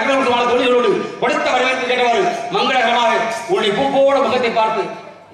அக்ரமசமான தொழில்களோடு கொடுத்த வரவேற்பு கேட்டவாறு மங்களகரமாக உன்னை பூப்போட முகத்தை பார்த்து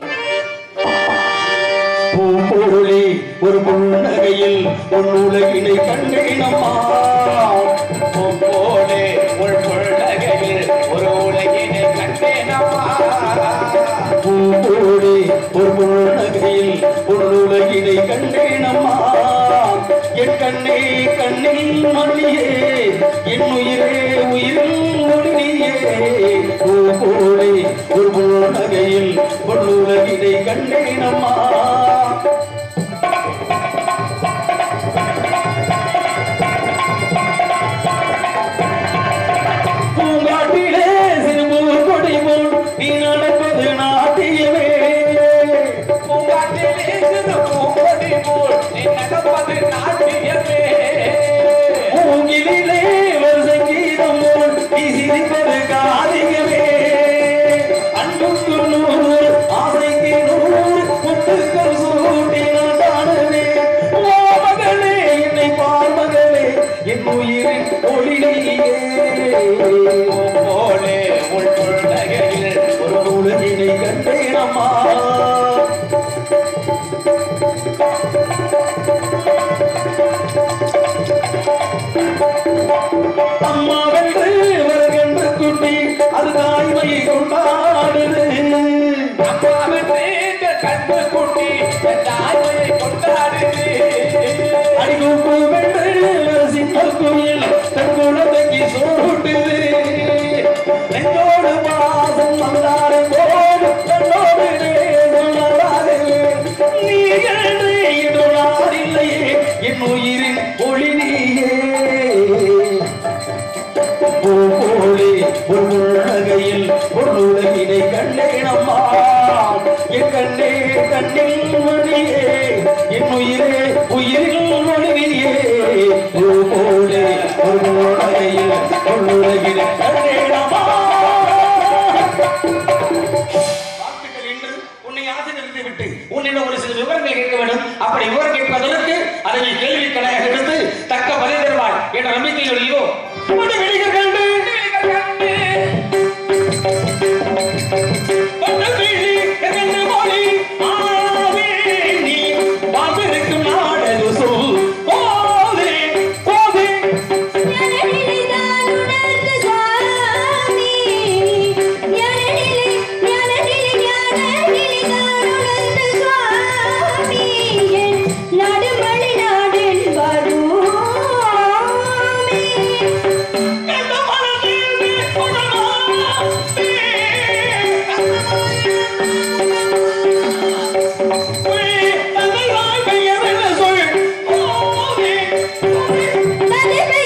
பூப்பொருளே ஒரு புன்னகையில் உன் உலகினை கண்டேனம்மா பூப்போடே ஒரு புன்னகையில் ஒரு உலகினை கண்டேனம்மா பூப்போடே ஒரு புன்னகையில் உன் உலகினை கண்டேனம்மா என் கண்ணே கண்ணில் மணியே என் உயிரே உயிரில் ஒளியே பூப்போடே ஒரு புன்னகையில் உன் உலகினை கண்டேனம்மா பூங்காட்டிலே சிறுபூ கொடி போல் நீ நடப்பது நாட்டியமே பூங்காட்டிலே சிறுபூ கொடி போல் நீ நடப்பது நாட்டியமே பூங்கிலே ஒரு சங்கீதம் போல் நீ சிரிப்பது காதிகமே அன்புக்கு நூறு ஆசைக்கு நூறு முத்துக்கள் சூட்டி நான் தானவே ஓ மகளே என்னை பார் மகளே என் உயிரின் ஒளியே போலே உள் புன்னகையில் ஒரு உலகினை கண்டேனம்மா அம்மாவென்று வருகின்ற குட்டி அது தாய்மையை கொண்டாடுது அம்மாவென்று கண்டு குட்டி தாய்மையை கொண்டாடுது அடிகூப்பு வென்று சின்ன குயில் தன் குழந்தைக்கு சூட்டுது நெஞ்சோடு பாசம் வந்தாரு போது தன்னோடு நேசம் வராது. நீ என்று இது நாடில்லையே என் உயிரின் ஒளி நீயே பூவோளி ஒரு உலகையில் ஒரு உலகினை கண்டேனம்மா என் கண்ணே கண்ணில் மணியே என் உயிரே உயிரில் ஒளிவியே பூவோளி ஒரு உலகையில் ஒரு உலகினை கண்டேனம்மா வாழ்த்துக்கள் என்று உன்னை ஆசீர்வதித்து விட்டு உன்னிடம் ஒரு சில விவரங்கள் கேட்க வேண்டும் அப்படி விவரம் கேட்பதற்கு அதை நீ கேள்வி கடையாக எடுத்து தக்க பதில் தருவாய் என்ற நம்பிக்கையோடையோ உன்னை வெளிகள் கண்டு உன்னை விழி கண்டு மொழி ஆவே நீ வாழ்ந்திருக்கும் நாடது சொல் போதே போதே கண்ட மனதில் உணர்வாமே. உய், தந்தை வாய் பெயர் என்ன சொல் போதே போதே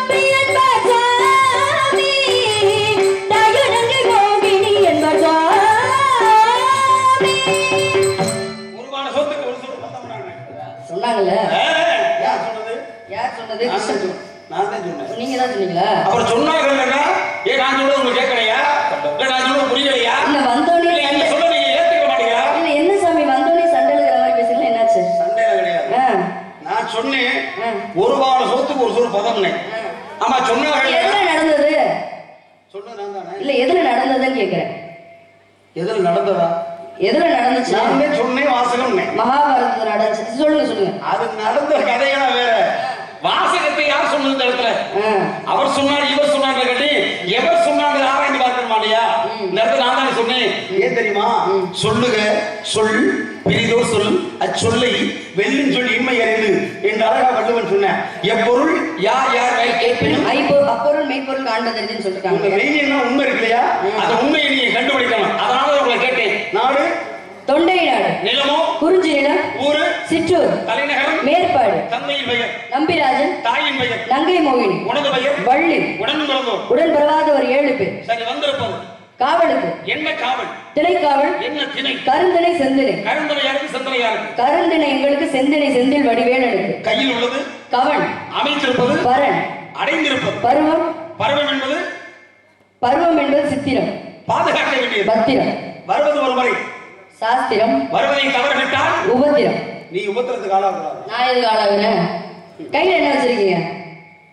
உருவான சொத்துக்கு ஒரு சொல் பத்தம் சொன்னாங்கல்ல யார் சொன்னது யார் சொன்னது நான் தான் கிருஷ்ணன் சொன்னேன். நான் தான் சொன்னேன் நீங்க தான் சொன்னீங்களா அவர் சொன்னாங்கல்லடா ஏ நான் சொல்றது உங்களுக்கு கேட்கலையா இல்ல நான் சொல்றது புரியலையா இல்ல வந்தோடனே இல்ல என்ன சொல்ல நீங்க ஏத்துக்க மாட்டீங்களா இல்ல என்ன சாமி வந்தோடனே சண்டை இருக்கிற மாதிரி பேசுறீங்க என்னாச்சு சண்டையில கிடையாது ஆ, நான் சொன்னேன் ஆ. ஒரு வார சொத்துக்கு ஒரு சொல் பதம்னே ஆமா சொன்னாங்க எதுல நடந்தது சொன்னது நான் தானே இல்ல எதுல நடந்ததுன்னு கேக்குறேன் எதில் நடந்ததா எதுல நடந்துச்சு நானே சொன்னேன் வாசகம்னே மகாபாரதத்துல நடந்துச்சு சொல்லுங்க சொல்லுங்க அது நடந்த கதையெல்லாம் வேற வாசகத்தை யார் சொன்னது இந்த இடத்துல ஆ, அவர் சொன்னார் இவர் சொன்னார் கட்டி எவர் சொன்னாங்க ஆராய்ந்து பார்க்கணுமா இல்லையா இந்த இடத்துல நான் தானே சொன்னேன் ஏன் தெரியுமா சொல்லுக சொல் பிரிதோ சொல் அச்சொல்லை வெல்லும் சொல் இன்மை அறிந்து என்று அழகா வள்ளுவன் சொன்னேன் எப்பொருள் யார் யார் வை கேட்பினும் ஐப்பொருள் அப்பொருள் மெய்ப்பொருள் காண்பதறிதுன்னு உங்க சொல்லிருக்காங்க மெய் என்ன உண்மை இருக்கு இல்லையா அந்த உண்மையை நீங்க கண்டுபிடிக்கணும் அதனால தான் உங்களை கேட்டேன் நாடு தொண்டை நாடு நிலமோ குறிஞ்சி நிலம் ஊரு சிற்றூர் தலைநகரம் மேற்பாடு தந்தையின் பெயர் நம்பிராஜன் தாயின் பெயர் நங்கை மோகினி உனது பெயர் வள்ளி உடன் பிறந்தோர் உடன் பிறவாத ஒரு ஏழு பேர் சரி வந்திருப்பது காவலுக்கு என்ன காவல் திணைக்காவல் என்ன திணை கருந்திணை செந்தினை கருந்தலையாருக்கு செந்தலையாருக்கு கருந்திணை எங்களுக்கு செந்தினை செந்தில் வடிவேலனுக்கு கையில் உள்ளது கவன் அமைத்திருப்பது பரன் அடைந்திருப்பது பருவம் பருவம் என்பது பருவம் என்பது சித்திரம் பாதுகாக்க வேண்டியது பத்திரம் வருவது ஒரு முறை சாஸ்திரம் வருவதை தவறவிட்டால் உபத்திரம் நீ உபத்திரத்துக்கு ஆளாகக்கூடாது நான் எதுக்கு ஆளாகுறேன் கையில என்ன வச்சிருக்கீங்க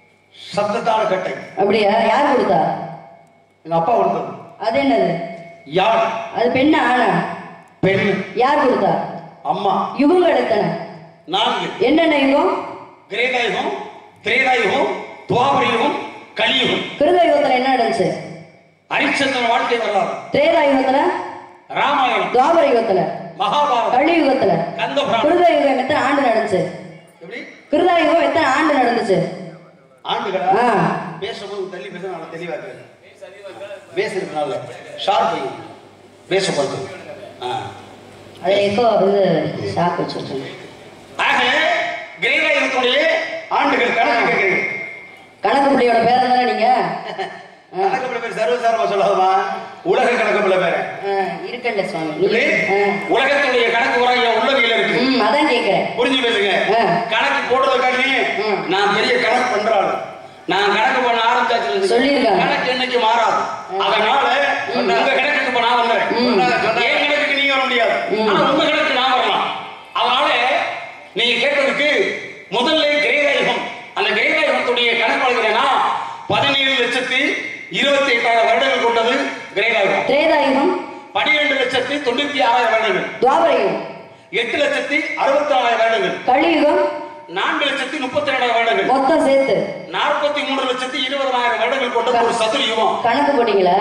சப்தத்தான கட்டை அப்படியா யார் கொடுத்தா எங்க அப்பா கொடுத்தது அது என்னது யாழ் அது பெண்ணா ஆனா பெண் யார் கொடுத்தா அம்மா யுகங்கள் எத்தனை நான்கு என்னென்ன யுகம் கிரேதாயுகம் திரேதாயுகம் துவாபரயுகம் கலியுகம் கிருத யுகத்துல என்ன நடந்துச்சு ஹரிச்சந்திரன் வாழ்க்கை வரலாறு திரேதா யுகத்துல ராமாயணம் துவாபர யுகத்துல மகாபாரதம் கலி யுகத்துல கந்தபுராணம் கிருத யுகம் எத்தனை ஆண்டு நடந்துச்சு எப்படி கிருதா யுகம் எத்தனை ஆண்டு நடந்துச்சு ஆண்டுகளா ஆ. பேசும்போது தள்ளி பேச நல்லா தெளிவா கேளு பேசுறதுனால ஷார்ப் பேசப்படுது ஆ. அது எக்கோ இது ஷாக் வச்சுருக்கேன் ஆக கிரேதாயுகத்துடைய ஆண்டுகள் கணக்கு கேட்கிறீங்க கணக்கு பிள்ளையோட பேர் தானே நீங்க கணக்கு பிள்ளை பேர் சர்வசாரமா சொல்லாதமா உலக கணக்கு பிள்ளை பேர் ஆ, இருக்கண்ட சுவாமி இப்படி நீங்க ஆ. உலகத்துடைய கணக்கு வர என் உள்ளவியல இருக்கு ம் அதான் கேட்கிறேன் புரிஞ்சு பேசுங்க ஆ. கணக்கு போடுறதுக்காண்டி ம். நான் பெரிய கணக்கு பண்றாள் நான் கணக்கு பண்ண ஆரம்பிச்சாச்சு சொல்லியிருக்காங்க. கணக்கு என்னைக்கு மாறாது அதனால உங்க கணக்குக்கு இப்ப நான் வந்துறேன் ம். என் கணக்குக்கு நீங்க வர முடியாது ம். ஆனா உங்க கணக்கு நான் வரலாம் அதனால நீங்க கேட்டதுக்கு முதல்ல கிரேதாயுகம் அந்த கிரேதாயுகத்துடைய கணக்கு வழங்குறேன்னா பதினேழு லட்சத்தி இருபத்தி எட்டாயிரம் வருடங்கள் கொண்டது கிரேதாயுகம் திரேதா யுகம் பனிரெண்டு லட்சத்தி தொண்ணூத்தி ஆறாயிரம் வருடங்கள் துவாபர யுகம் எட்டு லட்சத்தி அறுபத்தி ஆறாயிரம் வருடங்கள் கலியுகம் நான்கு லட்சத்தி முப்பத்தி ரெண்டாயிரம் வருடங்கள் மொத்தம் சேர்த்து நாற்பத்தி மூணு லட்சத்தி இருபதாயிரம் வருடங்கள் கொண்ட ஒரு சதுர யுகம் கணக்கு போட்டீங்களா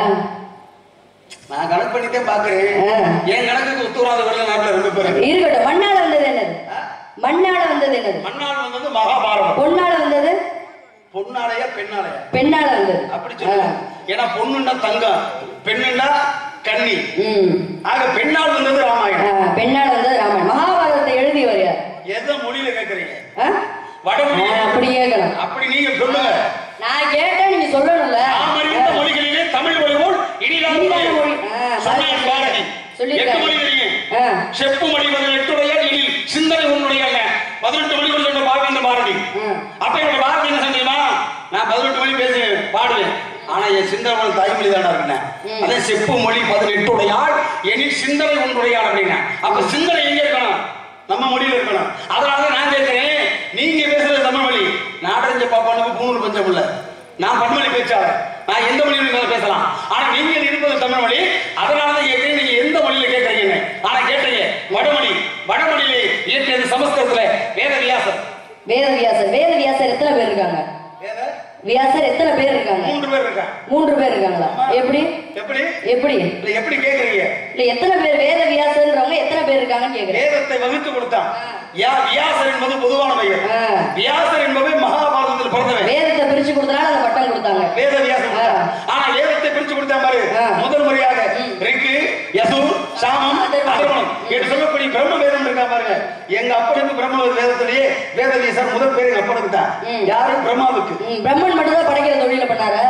நான் கணக்கு பண்ணிட்டே பாக்குறேன் ஆ. என் கணக்குக்கு ஒத்துவராத வருடம் நாட்டில் ரெண்டு பேரும் இருக்கட்டும் மண்ணால வந்தது என்னது மண்ணால வந்தது என்னது மண்ணால் வந்தது மகாபாரதம் பொன்னால வந்தது பொன்னாலயா பெண்ணாலயா பெண்ணால வந்தது அப்படி சொல்லுவோம் ஏன்னா பொண்ணுன்னா தங்கம் பெண்ணுன்னா கன்னி ம் ஆக பெண்ணால் வந்தது ஆ, ராமாயணம் பெண்ணால வந்தது ராமன் மகாபாரதத்தை எழுதியவர் யார் எந்த மொழியில கேக்குறீங்க ஆ? வடமொழி ஆ, அப்படி கேட்கணும் அப்படி நீங்க சொல்லுங்க நான் கேட்டேன் நீங்க சொல்லணும்ல நாம் அறிந்த மொழிகளிலே தமிழ் மொழி போல் இனிதான இனிதான மொழி மொழி. ஆ, சொன்னார் பாரதி சொல்லியிருக்காங்க. எட்டு மொழி தெரியும் ஆ, செப்பு மொழி பதினெட்டுடைய இனி சிந்தனை உன்னுடைய அல்ல பதினெட்டு மொழி சொன்ன பாவேந்த பாரதி ம். அப்ப என்னோட பாரதி என்ன தெரியுமா நான் பதினெட்டு மொழி பேசுவேன் பாடுவேன் ஆனா என் சிந்தனை மொழி தாய்மொழி தானே இருக்கேன் ம். அதே செப்பு மொழி பதினெட்டுடைய ஆள் எனில் சிந்தனை உன்னுடைய ஆள் அப்படின்னா அப்ப சிந்தனை எங்க இருக்கணும் நம்ம மொழியில இருக்கணும் அதனால நான் கேட்கிறேன் நீங்க பேசுறது தமிழ் மொழி நாடறிஞ்ச பாப்பானுக்கு பூணூல் பஞ்சம் இல்ல நான் பன்மொழி பேச்சாளர் நான் எந்த மொழியில வேணாலும் பேசலாம் ஆனா நீங்க இருப்பது தமிழ் மொழி அதனால தான் கேட்கிறேன் நீங்க எந்த மொழியில கேட்கறீங்க ஆனா கேட்டீங்க வடமொழி வடமொழியிலே இயற்றியது சமஸ்கிருதத்துல வேத வியாசர் வேத வியாசர் வேத வியாசர் எத்தனை பேர் இருக்காங்க வேத வியாசர் எத்தனை பேர் இருக்காங்க மூன்று பேர் இருக்கா மூன்று பேர் இருக்காங்களா எப்படி எப்படி எப்படி இல்ல எப்படி கேக்குறீங்க இல்ல எத்தனை பேர் வேத வியாசர்ன்றவங்க எத்தனை பேர் இருக்காங்கன்னு கேக்குறேன் வேதத்தை வகுத்து கொடுத்தான் யா வியாசர் என்பது பொதுவான பெயர் ஆ. வியாசர் என்பது மகாபாரதத்தில் பிறந்தவன் வேதத்தை பிரிச்சு கொடுத்தனால அந்த பட்டம் கொடுத்தாங்க வேத வியாசம் ஆ. ஆனா வேதத்தை பிரிச்சு கொடுத்தா பாரு ஆ. முதல் முறையாக ம். ரிக்கு யசூர் சாமம் அதர்வணம். அதர்வணம் என்று சொல்லக்கூடிய பிரம்ம வேதம் இருக்கா பாருங்க எங்க அப்பனுக்கு பிரம்ம வேதத்திலேயே வேத வியாசர் முதல் பேர் எங்க அப்பனுக்கு தான் ம். யாரு பிரம்மாவுக்கு ம், பிரம்மன் மட்டும் தான் படைக்கிற தொழில பண்ணாரா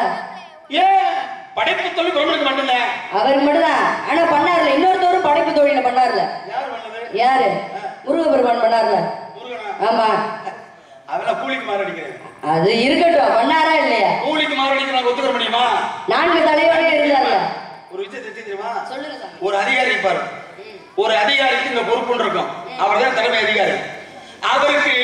ஏன் படைப்பு தொழில் பிரம்மனுக்கு மட்டும்தான் அவருக்கு மட்டும்தான் ஆனா பண்ணார்ல இன்னொருத்தவரும் படைப்பு தொழில பண்ணார்ல யார் பண்ணது யாரு முருகபெருமான் பண்ணார்ல முருகனா ஆமா அவெல்லாம் கூலிக்கு மாரடிக்கிறேன் அது இருக்கட்டும் பண்ணாரா இல்லையா கூலிக்கு மாரடிக்க நாங்க ஒத்துக்க முடியுமா நான்கு தலையோட இருந்தார்ல ஒரு விஷயத்தை தெரியுமா சொல்லுங்க சாமி ஒரு அதிகாரி இருப்பாரு ஒரு அதிகாரிக்கு இந்த பொறுப்புன்னு இருக்கும் அவர் தான் தலைமை அதிகாரி அவருக்கு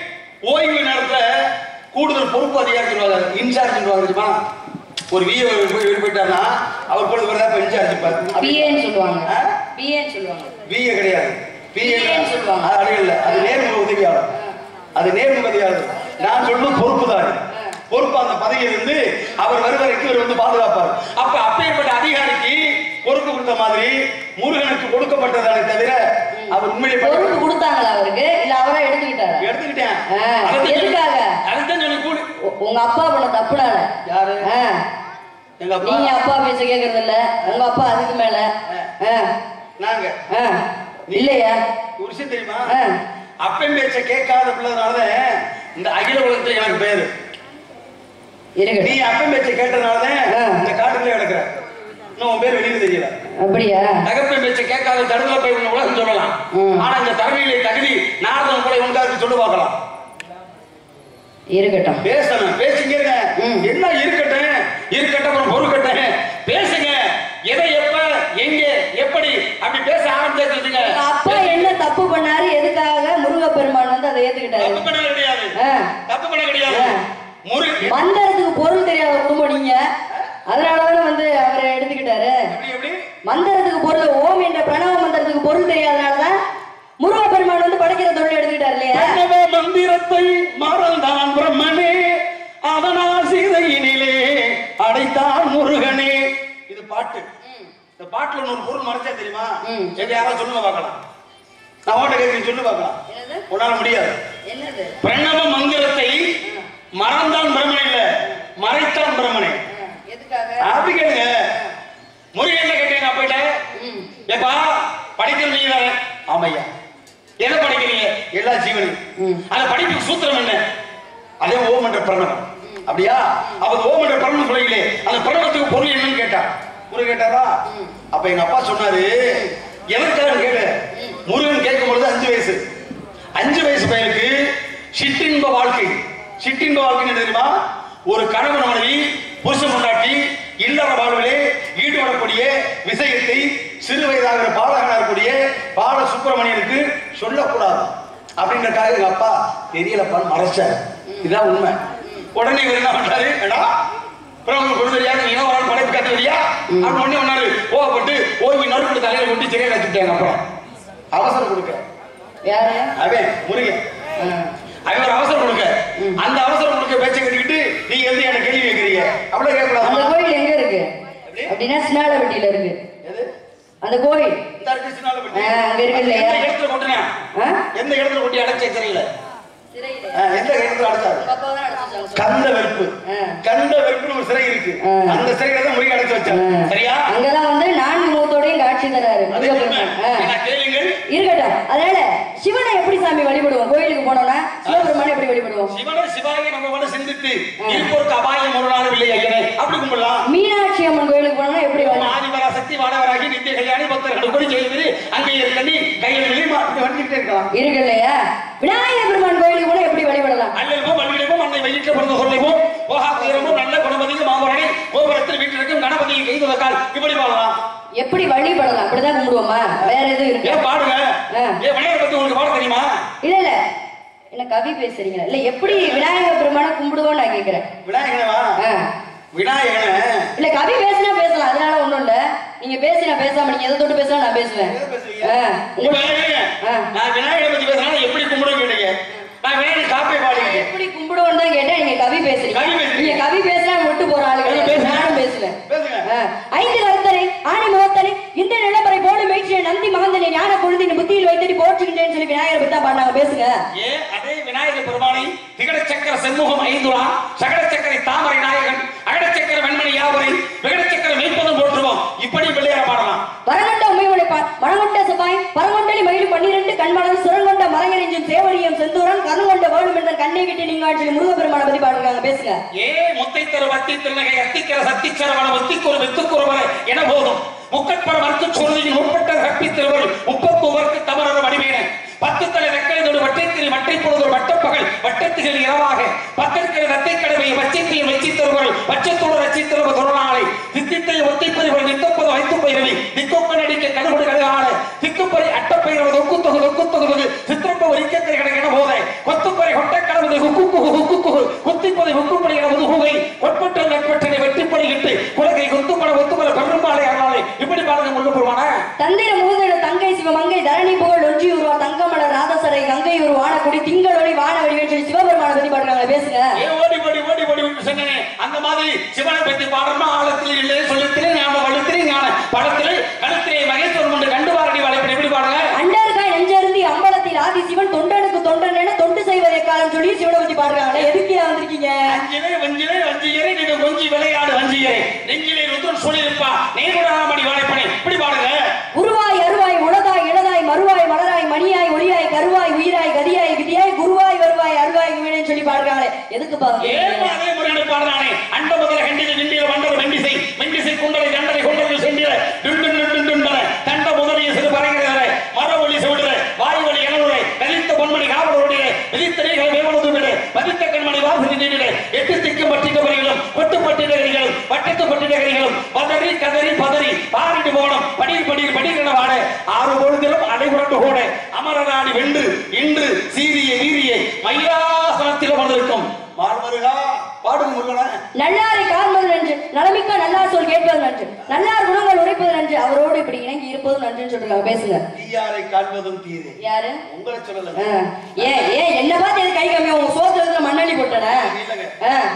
ஓய்வு நேரத்துல கூடுதல் பொறுப்பு அதிகாரி சொல்லுவாங்க இன்சார்ஜ் சொல்லுவாங்க தெரியுமா ஒரு விஏ போய் போயிட்டாருன்னா அவர் பொழுது வரதா இப்ப இன்சார்ஜ் இருப்பார் பிஏன்னு சொல்லுவாங்க ஆ? பிஏன்னு சொல்லுவாங்க விஏ கிடையாது பிஏ PA ன்னு சொல்லுவாங்க. அது இல்ல அது நேர்முக உதவியாளர் அது நேர்முக உதவியாளர் நான் சொல்லும் பொறுப்புதாரி பொறுப்பு அந்த பதவியில் இருந்து அவர் வருவதற்கு இவர் வந்து பாதுகாப்பார் அப்ப அப்பேற்பட்ட அதிகாரிக்கு பொறுப்பு கொடுத்த மாதிரி முருகனுக்கு கொடுக்கப்பட்டதானே தவிர அவர் உண்மையை பொறுப்பு கொடுத்தாங்களா அவருக்கு இல்ல அவரா எடுத்துக்கிட்டாரா எடுத்துக்கிட்டேன் ஆ, அதுதான் சொன்னேன். எதுக்காக? அதுதான் சொன்னேன் கூலி உ- உங்க அப்பா பண்ண தப்புனால யாரு ஆ, எங்க அப்பா நீங்க அப்பா பேச்ச கேக்குறது இல்ல உங்க அப்பா அதுக்கு மேல ஆ, நாங்க ஆ. இல்லையா ஒரு விஷயம் தெரியுமா ஆ. அப்பன் பேச்ச கேட்காத பிள்ளைனாலதான் இந்த அகில உலகத்துல எனக்கு பேரு நீ இருக்கட்டும் அப்பன் பேச்ச கேட்டதுனாலதான் ஆ. இந்த காட்டுக்குள்ளே கிடக்குற இன்னும் உன் பேர் வெளியில தெரியல அப்படியா தகப்பன் பேச்ச கேட்காத தடுதல போய் உன் உலகம் சொல்லலாம் ம். ஆனா இந்த தரணியிலே தகுதி நாரதன் கூட உனக்காக சொல்லி பார்க்கலாம் இருக்கட்டும் பேசணும் பேசிங்க இருங்க ம். என்ன இருக்கட்டும் இருக்கட்டும் அப்புறம் பொறுக்கட்டும் பேசுங்க எதை எப்ப எங்க எப்படி அப்படி பேச ஆரம்பிச்சிருக்கீங்க உங்க அப்பா என்ன தப்பு பண்ணாரு எதுக்காக முருகப்பெருமான் வந்து அதை ஏத்துக்கிட்டாரு தப்பு பண்ண கிடையாது ஆ. தப்பு பண்ண கிடையாது ஆ. முருகன் மந்திர அடித்தான் முருகனே இது பாட்டு இந்த பாட்டுல ஒரு பொருள் மறைச்சா தெரியுமா ம். எங்க யாராவது சொல்லுங்க பார்க்கலாம் நான் ஓட்ட கேட்கிறேன் சொல்லு பார்க்கலாம் என்னது உன்னால முடியாது என்னது பிரணவ மந்திரத்தை மறந்தான் பிரம்மன் இல்ல மறைத்தான் பிரம்மனே எதுக்காக அப்படி கேளுங்க முருகன் கேட்டீங்க போயிட்ட ம் ஏப்பா படிக்கிற நீங்க தானே ஆமையா எதை படிக்கிறீங்க எல்லா ஜீவனையும் ம். அந்த படிப்புக்கு சூத்திரம் என்ன அதே ஓம் என்ற பிரணவம் அப்படியா அப்ப அந்த ஓம் என்ற பிரணவம் சொல்றீங்களே அந்த பிரணவத்துக்கு பொருள் என்னன்னு கேட்டா முருகன் கேட்டாரா அப்ப எங்க அப்பா சொன்னாரு எதற்காக கேட்ட முருகன் கேட்கும் பொழுது அஞ்சு வயசு அஞ்சு வயசு பையனுக்கு சிற்றின்ப வாழ்க்கை சிற்றின்ப வாழ்க்கை என்ன தெரியுமா ஒரு கணவன் மனைவி புருஷன் கொண்டாட்டி இல்லற வாழ்விலே ஈடுபடக்கூடிய விஷயத்தை சிறு வயதாகிற பாலகனா இருக்கக்கூடிய பால சுப்பிரமணியனுக்கு சொல்லக்கூடாது அப்படின்றக்காக எங்க அப்பா தெரியலப்பான்னு மறைச்சாரு இதான் உண்மை உடனே இவர் என்ன பண்றாரு ஏடா பிரபு கொடுத்தறியா நீ என்ன ஒரு ஆள் படைப்பு கட்டுறியா அப்படின்னு உடனே ஒன்னாரு கோவப்பட்டு ஓய்வு நறுக்கு தலையில கொண்டு சிறையில் வச்சுட்டாங்க அப்புறம் அவசரம் கொடுக்க யாரு அவன் முருகன் ஆ. அவன் ஒரு அவசரம் கொடுக்க அந்த அவசரம் கொடுக்க பேச்சை கட்டிக்கிட்டு நீங்க எந்த என்ன கேள்வி கேட்கறீங்க அவ்வளவு அந்த கேட்கக்கூடாது கோயில் எங்க இருக்கு அப்படின்னா சின்னாலப்பட்டியில இருக்கு எது அந்த கோயில் இந்த இருக்கு சின்னாலப்பட்டி. ஆ, அங்க இருக்கு இல்லையா? எந்த இடத்துல கொட்டினா ஆ? எந்த இடத்துல கொட்டி அடைச்ச தெரியல சிறையில ஆ, எந்த இடத்துல அடைச்சாரு உங்க அப்பா தான் அடைச்சாங்க கந்த வெறுப்பு ஆ. கந்த வெறுப்புன்னு ஒரு சிறை இருக்கு ஆ. அந்த சிறையில தான் முருகன் அடைச்சு வச்சாங்க சரியா அங்கதான் வந்து நான்கு முகத்தோடையும் காட்சி தராரு அது முருகப்பெருமான். உண்மை. ஆ. என்ன கேளுங்கள் இருக்கட்டும் அதனால சிவனை எப்படி சாமி வழிபடுவோம் கோயிலுக்கு போனோம்னா சிவபெருமானை எப்படி வழிபடுவோம் சிவனை சிவாயை நம்ம வந்து சிந்தித்து இருப்போருக்கு அபாயம் ஒரு நாளும் இல்லை ஐயனே அப்படி கும்பிடலாம் மீனாட்சி அம்மன் கோயிலுக்கு போனோம்னா எப்படி வழி- ஆதிவரா சக்தி வானவராகி நித்திய கல்யாணி பக்தர்கள் கூட செய்து அங்கே இருக்கி கையில் வெளியே வந்துகிட்டே இருக்கலாம் இருக்கு இல்லையா விநாயகர் பெருமான் கோயிலுக்கு போனா எப்படி வழிபடலாம் அல்லல்போம் வல்விளைவும் அன்னை வயிற்று பிறந்த சொல்லைவும் போகா துயரமும் நல்ல குணபதியும் மாமரணை கோபுரத்தில் வீட்டிற்கும் கணபதியை கைதுவக்கால் இப்படி பாடலாம் எப்படி வழிபடலாம் அப்படிதான் கும்பிடுவோமா வேற எதுவும் இருக்கு ஏன் பாடுங்க ஆ. ஏன் விநாயகர் பத்தி உங்களுக்கு பாட தெரியுமா இல்ல இல்ல என்ன கவி பேசுறீங்களா இல்ல எப்படி விநாயகர் பெருமானை கும்பிடுவோம் நான் கேக்குறேன் விநாயகனவா ஆ. விநாயகன இல்ல கவி பேசினா பேசலாம் அதனால ஒண்ணும் இல்ல நீங்க பேசினா பேசாம நீங்க எதை தொட்டு பேசலாம் நான் பேசுவேன் எதை பேசுவீங்க? ஆ. இப்ப விநாயகங்க, ஆ. நான் விநாயகரை பத்தி பேசுறேன் எப்படி கும்பிடுன்னு கேட்டீங்க நான் விநாயகர் காப்பை நான் பாடிக்கிட்டேன் எப்படி கும்பிடுவோம் தான் கேட்டேன் நீங்க கவி பேசுறீங்க கவி பேசுறீங்க. நீங்க கவி பேசினா விட்டு போற ஆளு கவி கிடையாது. பேசுங்க. நானும் பேசுவேன் பேசுங்க ஆ. ஐந்து கருத்தனை ஆணி முகத்தனை இந்த நிலப்பரை போல மேய்ச்சிய நந்தி மகந்தனை ஞான கொழுந்தின் புத்தியில் வைத்தடி போற்றுகின்றேன்னு சொல்லி விநாயகரை பத்தி தான் பாடினாங்க பேசுங்க ஏ அதே விநாயகர் பெருமானை திகட சக்கர செம்முகம் ஐந்துலா சகட சக்கரை தாமரை நாயகன் அகட சக்கர வெண்மணி யாவரை விகட சக்கர மெய்ப்பதும் போற்றுவோம் இப்படி பிள்ளையார பாடலாம் வரங்கொண்ட உண்மை உழைப்பார் மரங்கொண்ட சபாய் பரங்கொண்டலி மயிலும் பன்னிரண்டு கண்மலம் சுரங்கொண்ட மரங்கறிஞ்சும் சேவலியம் செந்தூரம் கருங்கொண்ட வேணும் என்ற கண்ணை கிட்டி நீங்க சொல்லி முருகப்பெருமானை பத்தி பாடுறாங்க பேசுங்க ஏ முத்தை தரு வத்தி திருநகை அத்திக்கர சத்திச்சரவண முத்திக்குரு வித்துக்குருவர என போதும் முக்கட்பர மறுத்து சொல்லியின் முற்பட்ட கப்பி திருவள் முப்பத்து உவர்க்கு தமரர வடிவேன பத்து தலை வெக்கலைதோடு வட்டைத்திரி வட்டை பொழுதொரு வட்டப்பகல் வட்டத்திகள் இரவாக பத்திற்கிற ரத்தை கடமையை வச்சித்தையும் வச்சி தருவர்கள் பச்சத்தோடு ரச்சி தருவ தொழிலாளை தித்தித்தை ஒத்தைப்பதிவுகள் நித்தப்பது வைத்து பயிரவி திக்கொப்ப நடிக்க கடுபடு கடுகால திக்குப்பறை அட்டப்பயிரவது ஒக்குத்தொகு ஒக்குத்தொகுது சித்திரப்ப ஒலிக்கத்தை கிடக்கிற போதை கொத்துப்பறை கொட்ட கடவுது ஹுக்கு ஹுக்கு குத்திப்பதை ஹுக்குப்படி கிடவது ஹூவை கொட்பட்ட நட்பட்டனை வெட்டிப்படிக்கிட்டு குலகை குத்துப்பட ஒத்துப்பட பெரும்பாலை அருளாலை இப்படி பாருங்க முள்ள போவானா தந்திர மூதன தங்கை சிவமங்கை தரணி புகழ் ஒன்றி உருவா தங்கமலர் ராதசரை கங்கை ஒரு வானக்குடி திங்களொளி வானவடிவேன் சொல்லி சிவபெருமானை பத்தி பாடுறாங்க பேசுங்க ஏ ஓடி ஓடி ஓடி ஓடி ஓடி சொன்னேனே அந்த மாதிரி சிவனை பத்தி பாடணும் ஆழத்தில் இல்லை சொல்லித்திலே ஞான வழுத்திலே ஞான படத்திலே கழுத்திலே மகேஸ்வரன் கொண்டு கண்டு வாரடி வளைப்படி எப்படி பாடுங்க அண்டர்காய் நெஞ்சருந்தி அம்பலத்தில் ஆதி சிவன் தொண்டனுக்கு தொண்டன் என தொண்டு செய்வதை காலம் சொல்லி சிவனை பத்தி பாடுறாங்களே எதுக்கு வந்திருக்கீங்க அஞ்சிலே வஞ்சிலே வஞ்சியரே நீங்க கொஞ்சி விளையாடு வஞ்சியரே நெஞ்சிலே ருத்ரன் சொல்லியிருப்பா நேருடாமடி வாழைப்பனை இப்படி பாடுங்க உருவாய் அருவாய் உளதாய் இளதாய் மறுவாய் மலராய் மணியாய் ஒளியாய் கருவாய் உயிராய் கதியாய் விதியாய் குருவாய் வருவாய் அருவாய் வீணன்னு சொல்லி பாடுறாங்களே எதுக்கு ஏன் பாருங்க அதே முறையான பாடுறானே அண்ட முதல கண்டில விண்டில வண்டல் வெண்டிசை வெண்டிசை குண்டலை தண்டலை கொண்டலை செண்டில டுண்டு டுண்டு டுண்டல தண்ட முதலிய சிறு பறங்கிறத மர ஒளி செவிடுற வாய் ஒளி எனவுரை கலித்த பொன்மணி காவல் ஓடிட விதித்த நீர்கள் வேவனது விட மதித்த கண்மணி வாசல் நீடிட எட்டு திக்கும் பட்டிட்ட பறிகளும் கொட்டு பட்டிடகரிகளும் வட்டத்து பட்டிடகரிகளும் பதறி கதறி பதறி பாரிட்டு போனம் படியில் படியில் படிக்கிற வாட ஆறு பொழுதிலும் அடைபுரண்டு கூட அமரநாடி வென்று இன்று சீரிய வீரிய மயிலாசனத்தில் அமர்ந்திருக்கும் மார்மருகா பாடும் முருகன நல்லாரை காண்பது நன்று நலமிக்க நல்லார் சொல் கேட்பது நன்று நல்லார் குணங்கள் உரைப்பது நன்று அவரோடு இப்படி இணங்கி இருப்பதும் நன்றுன்னு சொல்றாங்க பேசுங்க தீயாரை காண்பதும் தீரு யாரு உங்களை சொல்லல ஆ. ஏன் ஏன் என்ன பார்த்து எது கை கம்மியா உங்க சோத்துல மண்ணள்ளி போட்டன இல்லைங்க. ஆ.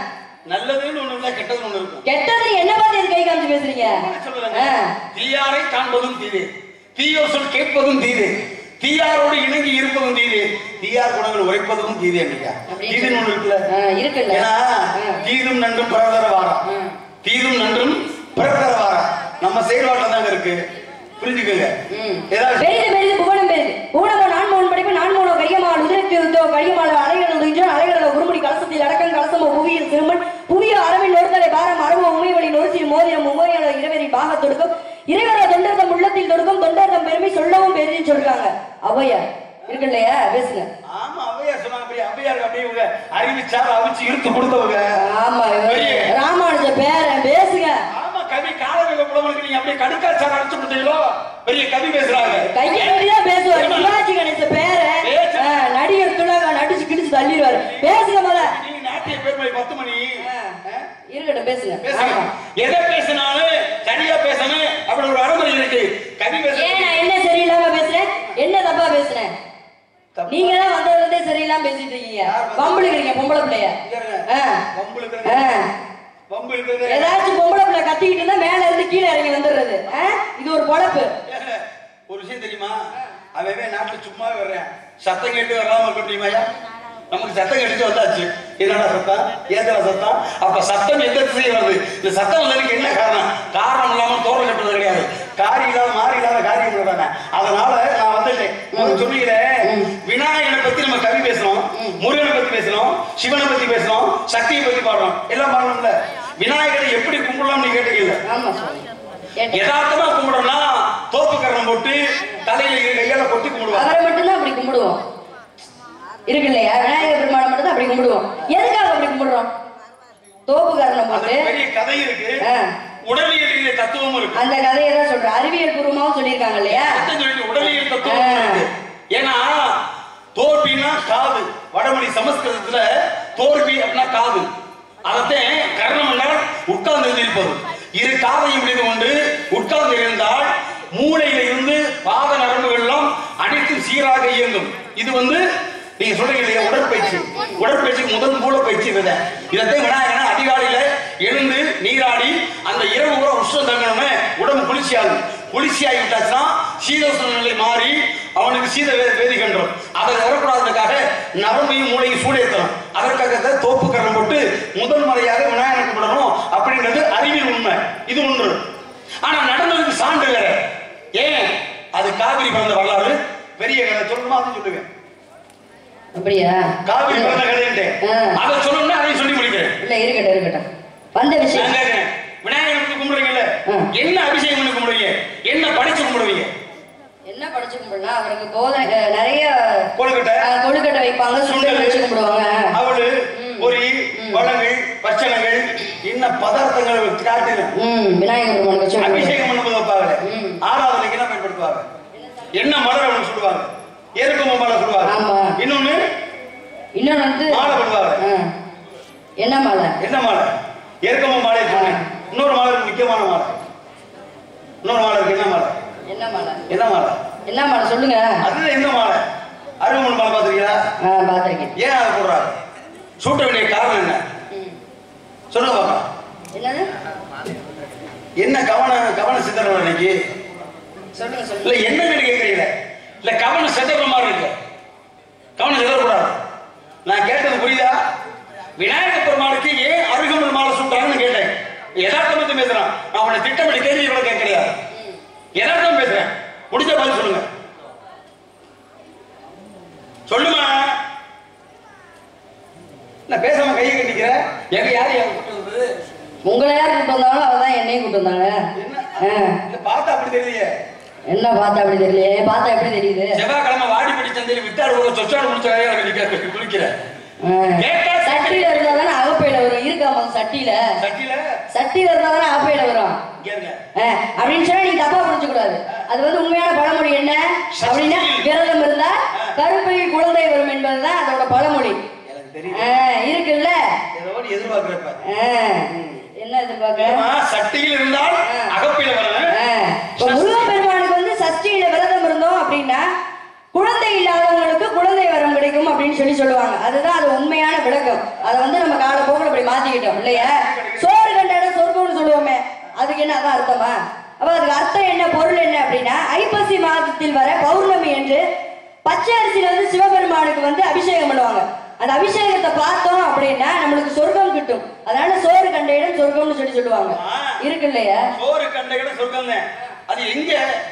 நல்லதுன்னு ஒண்ணு இருந்தா கெட்டதுன்னு ஒண்ணு இருக்கும் கெட்டது என்ன பார்த்து எது கை காமிச்சு பேசுறீங்க என்ன சொல்லுறாங்க? ஆ. தீயாரை காண்பதும் தீது தீயோர் சொல் கேட்பதும் தீது தீயாரோடு இணங்கி இருப்பதும் தீது தீயார் குணங்கள் உரைப்பதும் தீது என்றா அப்படி தீதுன்னு ஒண்ணு இருக்குல்ல ஆ, இருக்குல்ல ஏன்னா ஆ. தீதும் நன்றும் பிறதர வாரம் ஆ. தீதும் நன்றும் பிறதர வாரம் நம்ம செயல்பாட்டில் தாங்க இருக்கு புரிஞ்சுக்கோங்க ம். ஏதாவது பெரிது பெரிது புவனம் பெரிது புவனமோ நான்மோன் படைப்பு நான்மோனோ கரியமால் உதிரத்து யுத்தோ கரியமால் அலைகள் உதின்றோ அலைகளோ குருமுடி கலசத்தில் அடக்கம் கலசமோ புவியில் திருமண் புவியோ அரவின் நொறுத்தலை பாரம் அரவோ உமைவழி நொறுத்தில் மோதிரம் உமையோ இரவரி பாக தொடுக்கும் இறைவரோ தொண்டர்தம் உள்ளத்தில் தொடுக்கும் தொண்டர்தம் பெருமை சொல்லவும் பெருதுன்னு சொல்றாங்க ஔவையார் இருக்கு இல்லையா பேசுங்க ஆமா அவையார் சொன்னாங்க அப்படியே அவையாருக்கு அப்படியே இவங்க அறிவிச்சார் அவிச்சு இழுத்து கொடுத்தவங்க ஆமா இவர் பெரிய- ராமானுஜ பேரன் பேசுங்க ஆமா கவி காலவேக புலவனுக்கு நீங்க அப்படியே கடுக்காச்சார் அடிச்சு கொடுத்தீங்களோ பெரிய கவி பேசுறாங்க கையை கட்டிதான் பேசுவார் சிவாஜி கணேச பேரன் பேசு. ஆ, நடிகர் துலகா நடிச்சு கிடிச்சு தள்ளிடுவாரு பேசுங்க முத நீங்க நாட்டிய பெருமை பத்து மணி இருக்கட்டும் பேசுங்க பேசுங்க ஆமா. எதை பேசினாலும் சரியா பேசணும் அப்படி ஒரு அறமுறை இருக்கு கவி பேச ஏன் நான் என்ன சரியில்லாம பேசுறேன் என்ன தப்பா பேசுறேன் தப்பா? நீங்க தான் வந்ததுல இருந்தே சரியில்லாம பேசிட்டு இருக்கீங்க யார் வந்தது? வம்புழுக்கிறீங்க பொம்பளை பிள்ளைய ஆ. வம்பு ஆ. இருக்கிறது வம்பு இருக்கிறது ஏதாச்சும் பொம்பளை பிள்ளை கத்திக்கிட்டு இருந்தா மேல இருந்து கீழே இறங்கி வந்துடுறது ஆ? இது ஒரு பொழப்பு ஒரு விஷயம் தெரியுமா அவன் நாட்டுல சும்மாவே வர்றேன் சத்தம் கேட்டு வராம இருக்க முடியுமாயா நமக்கு சத்தம் கேட்டு வந்தாச்சு என்னடா சத்தம் ஏதா சத்தம் அப்ப சத்தம் எந்த திசையில் வருது இந்த சத்தம் வந்ததுக்கு என்ன காரணம் காரணம் இல்லாம தோரம் கட்டுறது கிடையாது காரி இல்லாத மாறி இல்லாத காரியம் இல்லதானே அதனால நான் வந்துட்டேன் உங்களுக்கு சொன்னீங்களே விநாயகனை பத்தி நம்ம கவி பேசணும் முருகனை பத்தி பேசணும் சிவனை பத்தி பேசணும் சக்தியை பத்தி பாடுறோம் எல்லாம் பாடணும்ல விநாயகரை எப்படி கும்பிடலாம் நீ கேட்டீங்கல்ல ஆமா சுவாமி கேட்டேன். யதார்த்தமா கும்பிடணும்னா தோப்பு கரணம் போட்டு தலையில இரு கையால கொட்டி கும்பிடுவாங்க அவரை மட்டும்தான் அப்படி கும்பிடுவோம் இருக்கு இல்லையா விநாயகர் பெருமானை மட்டும் தான் அப்படி கும்பிடுவோம் எதுக்காக அப்படி கும்பிடுறோம் தோப்பு காரணம் அது போட்டு பெரிய கதை இருக்கு ஆ. உடலியல் ரீதிய தத்துவமும் இருக்கு அந்த கதையை தான் சொல்றேன் அறிவியல் பூர்வமாவும் சொல்லியிருக்காங்க இல்லையா அதான் சொல்லிட்டு உடலியல் தத்துவம் இருக்கு ஏன்னா தோல்பின்னா காது வடமொழி சமஸ்கிருதத்துல தோல்வி அப்படின்னா காது அதத்தான் கர்ணம் என்றால் உட்கார்ந்து இருப்பது இரு காதையும் பிடித்து கொண்டு உட்கார்ந்து இருந்தால் மூளையில இருந்து பாத நரம்புகள் எல்லாம் அனைத்தும் சீராக இயங்கும் இது வந்து நீங்க சொல்றீங்க இல்லையா உடற்பயிற்சி உடற்பயிற்சிக்கு முதல் மூலப்பயிற்சி இதை இதைத்தான் விநாயகனா அதிகாலையில எழுந்து நீராடி அந்த இரவு கூட உஷ்ணம் தங்கணும்னு உடம்பு குளிர்ச்சியாகும் குளிர்ச்சியாகி விட்டாச்சுன்னா சீதோஷ்ண நிலை மாறி அவனுக்கு சீத வே வேதிக்கின்றோம் அதை வரக்கூடாததுக்காக நரம்பையும் மூளையும் சூடேற்றணும் அதற்காக தோப்பு கரணம் போட்டு முதல் முறையாக விநாயகர் கும்பிடணும் அப்படின்றது அறிவியல் உண்மை இது ஒன்று ஆனா நடந்ததுக்கு சான்று வேற ஏன் அது காவிரி பிறந்த வரலாறு பெரிய கதை சொல்லணுமா அதை சொல்லுவேன் அப்படியா காவிரி பிறந்த கதைன்ட்டு ஆ. அதை சொல்லணும்னா அதையும் சொல்லி முடிக்கிறேன் இல்ல இருக்கட்டும் இருக்கட்டும் வந்த நான் விஷயம் கேட்கிறேன் விநாயகர் வந்து கும்பிடுறீங்கல்ல ஆ. என்ன அபிஷேகம் பண்ணி கும்பிடுவீங்க என்ன படிச்சு கும்பிடுவீங்க என்ன படிச்சு கும்பிடலாம் அவருக்கு கோதை அஹ், நிறைய கொழுக்கட்டை அஹ், கொழுக்கட்டை வைப்பாங்க சுண்டல் வச்சு கும்பிடுவாங்க அவளு பொரி பழங்கள் பச்சனங்கள் இன்னும் பதார்த்தங்கள் காட்டின ம் விநாயகர் பெருமானுக்கு வச்சு கும்பிடுவாங்க. அபிஷேகம் பண்ணும்போது வைப்பாங்க ம். ஆராதனைக்கு என்ன பயன்படுத்துவாங்க என்ன மலர் அவனுக்கு சொல்லுவாங்க எருக்கம மாலை சொல்லுவாங்க ஆமா. இன்னொன்னு இன்னொன்னு வந்து மாலை பண்ணுவாங்க ஆ. என்ன மாலை என்ன மாலை எருக்கம மாலை சொன்னேன் இன்னொரு மாலை இருக்கு முக்கியமான மாலை இன்னொரு மாலை இருக்கு என்ன மாலை என்ன மாலை என்ன மாலை என்ன மாலை சொல்லுங்க அது என்ன மாலை அருவமன் மாலை பார்த்துருக்கீங்களா ஆ பாத்திருக்கேன் ஏன் அதை போடுறாங்க சூட்ட வேண்டிய காரணம் என்ன ம். சொல்லுங்க பாக்கலாம் என்னது என்ன கவனம் கவனம் சிதறணும் இன்னைக்கு சொல்லுங்க இல்ல சொல்லுங்க என்னன்னு கேட்கறீங்க இல்ல கவனம் சிதற மாதிரி இருக்கு கவனம் சிதறக்கூடாது நான் கேட்டது புரியுதா விநாயகர் பெருமாளுக்கு ஏன் அருகமல் மாலை சூட்டாங்கன்னு கேட்டேன் யதார்த்தமா பேசுறான் நான் உன்னை திட்டமிட்டு கேள்வி கூட கேட்கலையா யதார்த்தம் பேசுறேன் முடிஞ்ச பதில் சொல்லுங்க சொல்லுமா நான் பேசாம கையை கட்டிக்கிற எங்க யாரு யார் கூட்டு வந்தது உங்களை யார் கூட்டு வந்தாலும் அவதான் என்னையும் கூட்டு வந்தாங்க என்ன ஆ. இல்ல பார்த்தா அப்படி தெரியலையே என்ன பார்த்தா அப்படி தெரியலையே பார்த்தா எப்படி தெரியுது செவ்வாய்க்கிழமை வாடிப்படி சந்தையில் வித்தாடு ஒரு சொச்சாடு முடிச்ச கையால கட்டி குளிக்கிற ஆ. சட்டியில இருந்தா தானே அகப்பையில வரும் இருக்காம சட்டியில சட்டியில சட்டியில இருந்தா தானே அகப்பையில வரும் இங்க இருங்க ஆ, அப்படின்னு சொன்னா நீங்க தப்பா புரிஞ்சு கூடாது அது வந்து உண்மையான பழமொழி என்ன அப்படின்னா விரதம் இருந்தா கருப்பையில் குழந்தை வரும் என்பதுதான் அதோட பழமொழி எனக்கு தெரியும் ஆ, இருக்குல்ல ஏதோ ஒண்ணு எதிர்பார்க்கிறப்ப ஆ, என்ன எதிர்பார்க்க ஏம்மா, சட்டியில் இருந்தால் அகப்பில வரணும் ஆ, இப்ப முருகப்பெருமானுக்கு வந்து சஷ்டியில விரதம் இருந்தோம் அப்படின்னா குழந்தை இல்லாதவங்களுக்கு குழந்தை வரம் கிடைக்கும் அப்படின்னு சொல்லி சொல்லுவாங்க அதுதான் அது உண்மையான விளக்கம் அதை வந்து நம்ம காலப்போக்கில் இப்படி மாத்தி மாத்திக்கிட்டோம் இல்லையா சோறு கண்ட இடம் சொர்க்கம்னு சொல்லுவோமே அதுக்கு என்ன அதான் அர்த்தமா அப்ப அதுக்கு அர்த்தம் என்ன பொருள் என்ன அப்படின்னா ஐப்பசி மாதத்தில் வர பௌர்ணமி என்று பச்சை அரிசியில வந்து சிவபெருமானுக்கு வந்து அபிஷேகம் பண்ணுவாங்க அந்த அபிஷேகத்தை பார்த்தோம் அப்படின்னா நம்மளுக்கு சொர்க்கம் கிட்டும் அதனால சோறு கண்ட இடம் சொர்க்கம்னு சொல்லி சொல்லுவாங்க இருக்கு இல்லையா சோறு கண்ட இடம் சொர்க்கங்க அது எங்க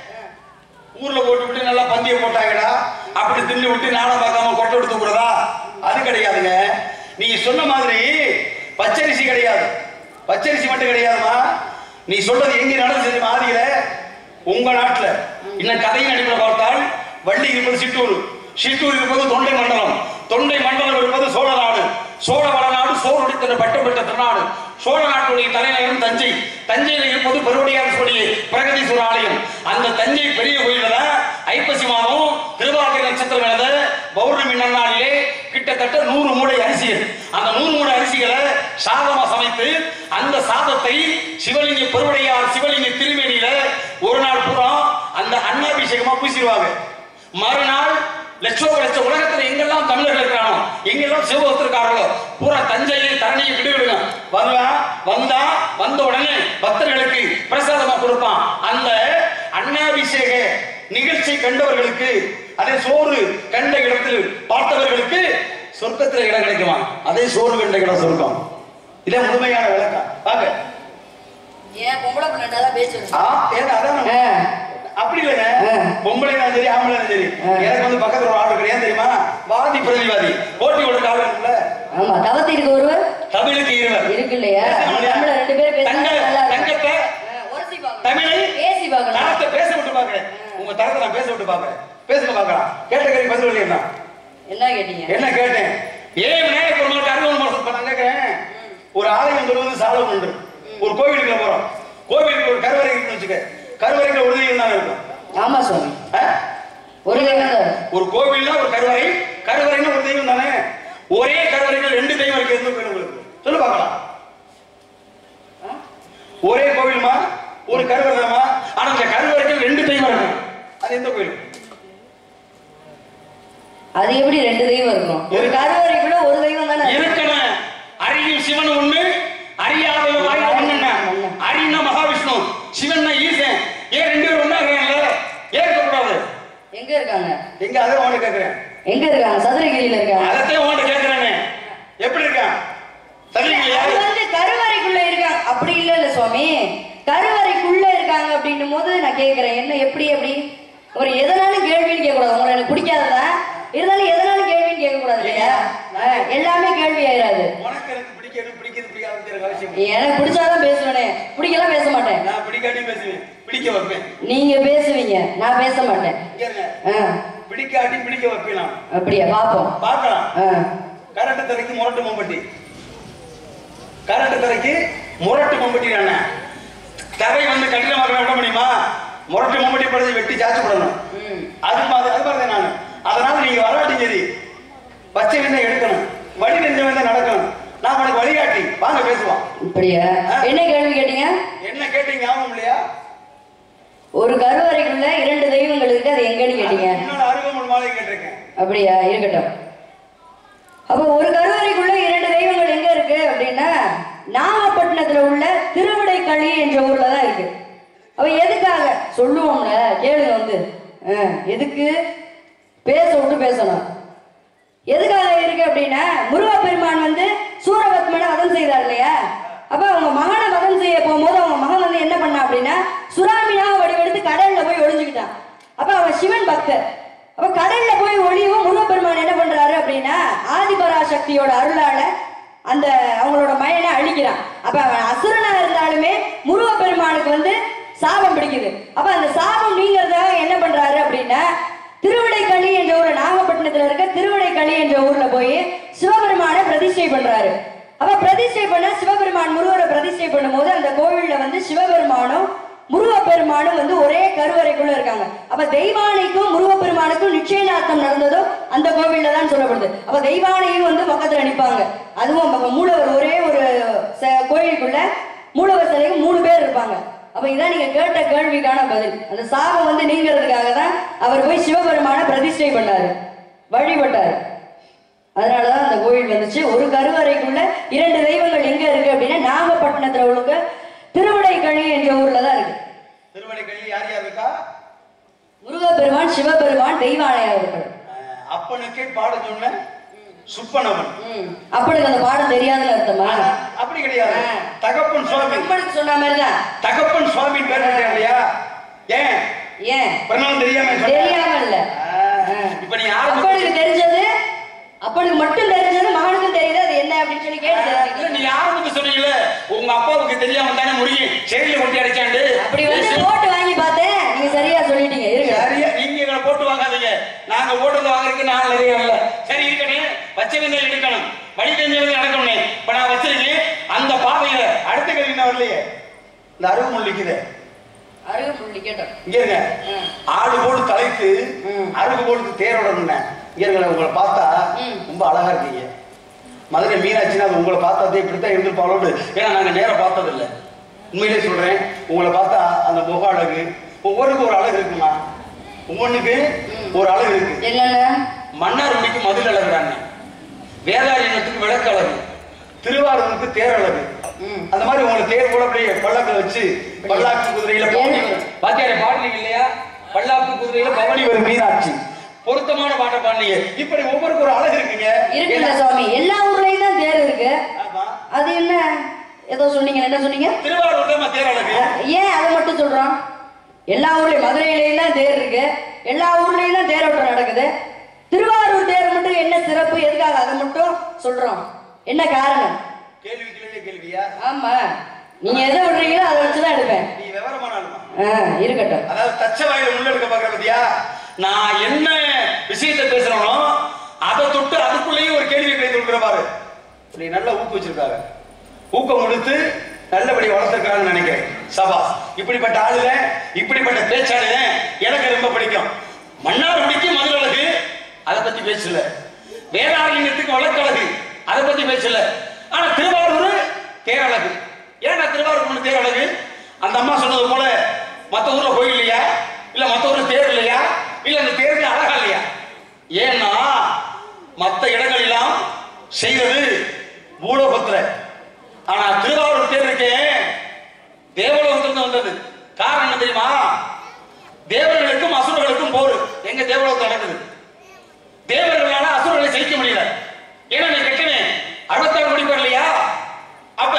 ஊர்ல போட்டு விட்டு நல்லா பந்திய போட்டாங்கடா அப்படி தின்னு விட்டு நானும் பார்க்காம கொட்டை எடுத்து தூக்குறதா அது கிடையாதுங்க நீங்க சொன்ன மாதிரி பச்சரிசி கிடையாது பச்சரிசி மட்டும் கிடையாதுமா நீ சொல்றது எங்க நடந்தது மாதிரியில உங்க நாட்டுல இன்னும் கதையின் அடிப்படை பார்த்தால் வள்ளி இருப்பது சிற்றூர் சிற்றூர் இருப்பது தொண்டை மண்டலம் தொண்டை மண்டலம் இருப்பது சோழ நாடு சோழ வளநாடு சோழடித்தன பட்டம் பெற்ற திருநாடு சோழ நாட்டுடைய தலைநகரம் தஞ்சை தஞ்சையில் இருப்பது பெருவுடையார் சொல்லி பிரகதீஸ்வர ஆலயம் அந்த தஞ்சை பெரிய கோயில்ல ஐப்பசி மாதம் திருவாதிரை நட்சத்திரம் எழுத பௌர்ணமி நன்னாளிலே கிட்டத்தட்ட நூறு மூடை அரிசிகள் அந்த நூறு மூடை அரிசிகளை சாதமா சமைத்து அந்த சாதத்தை சிவலிங்க பெருவுடையார் சிவலிங்க திருமேனியில ஒரு நாள் பூரா அந்த அன்னாபிஷேகமா பூசிடுவாங்க மறுநாள் லட்சோ லட்ச உலகத்துல எங்கெல்லாம் தமிழர்கள் இருக்கிறானோ எங்கெல்லாம் சிவபக்தருக்காரர்களோ பூரா தஞ்சையை தரணியை விடுவிடுங்க வருவான் வந்தா வந்த உடனே பக்தர்களுக்கு பிரசாதமா கொடுப்பான் அந்த அன்னாபிஷேக நிகழ்ச்சி கண்டவர்களுக்கு அதே சோறு கண்ட இடத்தில் பார்த்தவர்களுக்கு சொர்க்கத்துல இடம் கிடைக்குமா அதே சோறு கண்ட இடம் சொர்க்கம் இதான் முழுமையான விளக்கம் வாங்க ஏன் பொம்பளை பிள்ளை தான் பேசுறேன் ஆ, ஏன்னா அதான் நம்ம- அப்படி இல்லைங்க பொம்பளைனா சரி ஆம்பளைனா சரி எனக்கு வந்து பக்கத்துல ஒரு ஆள் கிடையாது தெரியுமா வாதி பிரதிவாதி போட்டி கொடுக்க ஆள் இருக்குல்ல ஆமா தவத்திற்கு ஒருவர் தமிழுக்கு இருவர் இருக்கு இல்லையா நம்மள ரெண்டு பேரும் பேசினா தங்க நல்லா இருக்கும். தங்கத்தை ஆ, உரசி பார்க்கணும். தமிழை பேசி பார்க்கணும் தரத்தை பேச விட்டு பாக்குறேன் உங்க தரத்தை நான் பேச விட்டு பாக்குறேன் பேசுங்க பாக்கலாம் கேட்ட கேள்வி பதில் இல்லையா என்ன கேட்டீங்க என்ன கேட்டேன் ஏன் விநாயகர் பெருமாளுக்கு அறுபது மாசம் நான் கேட்கிறேன் ஒரு ஆலயம் சொல்வது சாலம் உண்டு ஒரு கோவிலுக்குள்ள போறோம் கோவிலுக்கு ஒரு கருவறை இருக்குன்னு வச்சுக்க கருவறைக்குள்ள ஒரு தெய்வம் தான் இருக்கும் ஆமா சுவாமி ஆ? ஒரு தெய்வம் ஒரு கோவில்னா ஒரு கருவறை கருவறைன்னா ஒரு தெய்வம் தானே ஒரே கருவறைகள் ரெண்டு தெய்வம் இருக்கு எந்த கோயில் உங்களுக்கு சொல்லு பார்க்கலாம் ஆ? ஒரே கோவிலுமா ஒரு கருவறைமா ஆனா அந்த கருவறைகள் ரெண்டு தெய்வம் இருக்கு அது எந்த கோயில் அது எப்படி ரெண்டு தெய்வம் இருக்கும் ஒரு கருவறைக்குள்ள ஒரு தெய்வம் தானே இருக்கும். இருக்கணும் அறியும் சிவன் ஒண்ணு அறியாதவன் வாயில ஒண்ணுன்னா அறினா மகாவிஷ்ணு சிவன்னா ஈசன் ஏன் ரெண்டு பேரும் ஒண்ணா இருக்காங்கல்ல ஏன் இருக்கக்கூடாது எங்க இருக்காங்க எங்க அதை உன்கிட்ட கேட்கிறேன் எங்க இருக்காங்க சதுரகிரியில இருக்காங்க அதத்தான் உன்கிட்ட கேட்கிறேனே எப்படி இருக்கான் சரிங்களா அது வந்து கருவறைக்குள்ள இருக்காங்க அப்படி இல்ல இல்ல சுவாமி கருவறைக்குள்ள இருக்காங்க அப்படின்னும் போது நான் கேக்குறேன் என்ன எப்படி எப்படி ஒரு எதனாலும் கேள்வின்னு கேட்க கூடாது உங்களை எனக்கு பிடிக்காததா இருந்தாலும் எதனாலும் கேள்வின்னு கேட்க கூடாது இல்லையா ஆ, எல்லாமே கேள்வி ஆயிராது உனக்கு எனக்கு பிடிக்கிறது பிடிக்கிறது பிடிக்காது எனக்கு அவசியம் இல்லை. எனக்கு பிடிச்சாதான் பேசுவேனே பிடிக்கலாம் பேச மாட்டேன் நான் பிடிக்காட்டி பேசுவேன் பிடிக்க வைப்பேன் நீங்க பேசுவீங்க நான் பேச மாட்டேன் இங்க இருங்க. ஆ, பிடிக்காட்டி பிடிக்க வைப்பேன் நான் அப்படியா பாப்போம் பார்க்கலாம் ஆ, கரண்ட் தரைக்கு முரட்டு மம்பட்டி கரண்ட் தரைக்கு முரட்டு மம்பட்டி தானே தரை வந்து கடினமாக விட முடியுமா முரட்டு மம்பட்டி படுத்து வெட்டி சாச்சு போடணும் ம். அது மாதிரி அது மாதிரி நான் அதனால நீங்க வராட்டி சரி பச்சை வெண்ணெய் எடுக்கணும் வழி நெஞ்சவன் தான் நடக்கணும் நான் உனக்கு வழிகாட்டி வாங்க பேசுவோம் அப்படியா என்ன கேள்வி கேட்டீங்க என்ன கேட்டீங்க ஞாபகம் இல்லையா ஒரு கருவறைக்குள்ள இரண்டு தெய்வங்கள் இருக்கு அது எங்கன்னு கேட்டீங்க இன்னொரு அருகம்புல் மாலை கேட்டிருக்கேன் அப்படியா இருக்கட்டும் அப்ப ஒரு கருவறைக்குள்ள இரண்டு தெய்வங்கள் எங்க இருக்கு அப்படின்னா நாகப்பட்டினத்துல உள்ள திருவிடைக்களி என்ற ஊர்ல தான் இருக்கு அப்ப எதுக்காக சொல்லுவோம்ல கேளுங்க வந்து ஆ, எதுக்கு பேச விட்டு பேசணும் எதுக்காக இருக்கு அப்படின்னா முருகப்பெருமான் வந்து சூரபத்மனை வதம் செய்தார் இல்லையா அப்ப அவங்க மகனை வதம் செய்ய போகும்போது அவங்க மகன் வந்து என்ன பண்ணா அப்படின்னா சுறாமியாக வடிவெடுத்து கடல்ல போய் ஒளிஞ்சுக்கிட்டான் அப்ப அவன் சிவன் பக்தர் அப்ப கடல்ல போய் ஒளியும் முருகப்பெருமான் என்ன பண்றாரு அப்படின்னா ஆதிபராசக்தியோட அருளால அந்த அவங்களோட மயனை அழிக்கிறான் அப்ப அவன் அசுரனா இருந்தாலுமே முருகப்பெருமானுக்கு வந்து சாபம் பிடிக்குது அப்ப அந்த சாபம் நீங்கிறதுக்காக என்ன பண்றாரு அப்படின்னா திருவிடைக்களி என்ற ஊர் நாகப்பட்டினத்துல இருக்க திருவிடைக்களி என்ற ஊர்ல போய் சிவபெருமானை பிரதிஷ்டை பண்றாரு அப்ப பிரதிஷ்டை பண்ண சிவபெருமான் முருகரை பிரதிஷ்டை பண்ணும்போது அந்த கோவில்ல வந்து சிவபெருமானும் முருகப்பெருமானும் வந்து ஒரே கருவறைக்குள்ள இருக்காங்க அப்ப தெய்வானைக்கும் முருகப்பெருமானுக்கும் நிச்சயதார்த்தம் நடந்ததும் அந்த கோவில்ல தான் சொல்லப்படுது அப்ப தெய்வானையும் வந்து பக்கத்துல நிப்பாங்க அதுவும் அப்ப மூலவர் ஒரே ஒரு ச- கோயிலுக்குள்ள மூலவர் சிலைக்கு மூணு பேர் இருப்பாங்க அப்ப இதான் நீங்க கேட்ட கேள்விக்கான பதில் அந்த சாபம் வந்து நீங்கிறதுக்காக தான் அவர் போய் சிவபெருமான பிரதிஷ்டை பண்ணாரு வழிபட்டாரு அதனாலதான் அந்த கோயில் வந்துச்சு ஒரு கருவறைக்குள்ள இரண்டு தெய்வங்கள் எங்க இருக்கு அப்படின்னா நாகப்பட்டினத்துல உள்ள திருவிடைக்கழி என்ற ஊர்ல தான் இருக்கு திருவள்ளிக்கல்வி யார் யார் இருக்கா முருகப்பெருமான் சிவபெருமான் தெய்வாலயர்கள் அஹ் அப்பனுக்கே பாட சொன்ன சுப்பனவன் ம். அப்பனுக்கு அந்த பாடம் தெரியாதுன்னு அர்த்தமா ஆனா, அப்படி கிடையாது ஆ. தகப்பன் சுவாமி அப்பனுக்கு சொன்ன மாதிரிதான் தகப்பன் சுவாமி பேர் கேட்டேன் இல்லையா ஏன் ஏன் பிரணவம் தெரியாம சொன்னேன். தெரியாம இல்ல ஆ, இப்ப நீ ஆரம்பி அப்பனுக்கு தெரிஞ்சது அப்பனுக்கு மட்டும் தெரிஞ்சது மகனுக்கும் தெரியுது அது என்ன அப்படின்னு சொல்லி கேட்டு இல்ல, தெரிஞ்சுக்கணும். நீ ஆரம்பத்து சொன்னீங்கல்ல உங்க அப்பாவுக்கு தெரியாம தானே முடியும் செடியில கொட்டி அடிச்சாண்டு அப்படி வந்து போட்டு வாங்கி பார்த்தேன் நீங்க சரியா சொல்லிட்டீங்க இருங்க சரியா நீங்க எங்களை போட்டு வாங்காதீங்க நாங்க ஓட்டு வாங்குறதுக்கு நாள் நிறைய இல்ல சரி இருக்கணும் வச்சவங்க எடுக்கணும் வழி தெரிஞ்சவங்க நடக்கணும் இப்ப நான் வச்சிருக்கேன் அந்த பாதையில அடுத்த கல்வி என்ன வரலையே இந்த அருகு முள்ளிக்குது அருகம்புள்ளி கேட்டோம் இங்க இருங்க ம். ஆடு போடு தலைத்து ம். அருகு போடு தேரோடணும்னே இங்க இருங்க உங்களை பார்த்தா ம். ரொம்ப அழகா இருக்கீங்க மதுரை மீனாட்சினா அது உங்களை பார்த்ததே இப்படித்தான் இருந்திருப்பாளோடு ஏன்னா நாங்க நேரா பார்த்தது இல்ல உண்மையிலே சொல்றேன் உங்களை பார்த்தா அந்த முக அழகு ஒவ்வொருக்கும் ஒரு அழகு இருக்குமா ஒவ்வொன்றுக்கு ஒரு அழகு இருக்கு என்னென்ன மன்னார்குடிக்கு மதில் அழகுறாங்க வேதாரண்யத்துக்கு விளக்கு அழகு திருவாரூருக்கு தேர் அழகு ம். அந்த மாதிரி உங்களை தேர் கூட அப்படியே பல்லக்க வச்சு பல்லாக்கு குதிரையில பவனி வரும் பாத்தியாரே பாடுறீங்க இல்லையா பல்லாக்கு குதிரையில பவனி வரும் மீனாட்சி பொருத்தமான பாட்டை பாடுனீங்க இப்படி ஒவ்வொருக்கு ஒரு அழகு இருக்குங்க இருக்குல்ல சுவாமி எல்லா ஊர்லயும் தான் தேர் இருக்கு ஆமா. அது என்ன ஏதோ சொன்னீங்க என்ன சொன்னீங்க திருவாரூர் தான் தேர் அழகு ஏன் அதை மட்டும் சொல்றோம் எல்லா ஊர்லயும் மதுரையிலயும் தான் தேர் இருக்கு எல்லா ஊர்லயும் தான் தேரோட்டம் நடக்குது திருவாரூர் தேர் மட்டும் என்ன சிறப்பு எதுக்காக அதை மட்டும் சொல்றோம் என்ன காரணம் கேள்விக்குள்ளே கேள்வியா ஆமா நீங்க எதை விடுறீங்களோ அதை வச்சுதான் எடுப்பேன் நீ விவரமான ஆளுமா ஆ, இருக்கட்டும் அதாவது தச்ச வாயில முள்ளெடுக்க பாக்குற பத்தியா நான் என்ன விஷயத்தை பேசுறேனோ அதை தொட்டு அதுக்குள்ளேயும் ஒரு கேள்வி கேட்டு கொடுக்குற பாரு நீ நல்லா ஊக்குவிச்சிருக்காங்க ஊக்கம் கொடுத்து நல்லபடி வளர்த்துருக்காங்கன்னு நினைக்கிறேன் சபா இப்படிப்பட்ட ஆளுங்க இப்படிப்பட்ட பேச்சாளுங்க எனக்கு ரொம்ப பிடிக்கும் மன்னார்குடிக்கு மதுரை அழகு அதை பத்தி பேசல வேதாரண்யத்துக்கு வழக்கழகு அதை பத்தி பேசல ஆனா திருவாரூர் தேரழகு ஏன்னா திருவாரூர் மட்டும் தேரழகு அந்த அம்மா சொன்னது போல மத்த ஊர்ல கோயில் இல்லையா இல்ல மத்த ஊர்ல தேர் இல்லையா இல்ல அந்த தேருக்கு அழகா இல்லையா ஏன்னா மத்த இடங்கள் எல்லாம் செய்வது பூலோகத்துல ஆனா திருவாரூர் தேர் இருக்கே தேவலோகத்திலிருந்து வந்தது காரணம் என்ன தெரியுமா தேவர்களுக்கும் அசுரர்களுக்கும் போர் எங்க தேவலோகத்தில் நடக்குது தேவர்களால அசுரர்களை ஜெயிக்க முடியல ஏன்னா நீ கெட்டனே அறுபத்தாறு முடிப்பார் இல்லையா அப்ப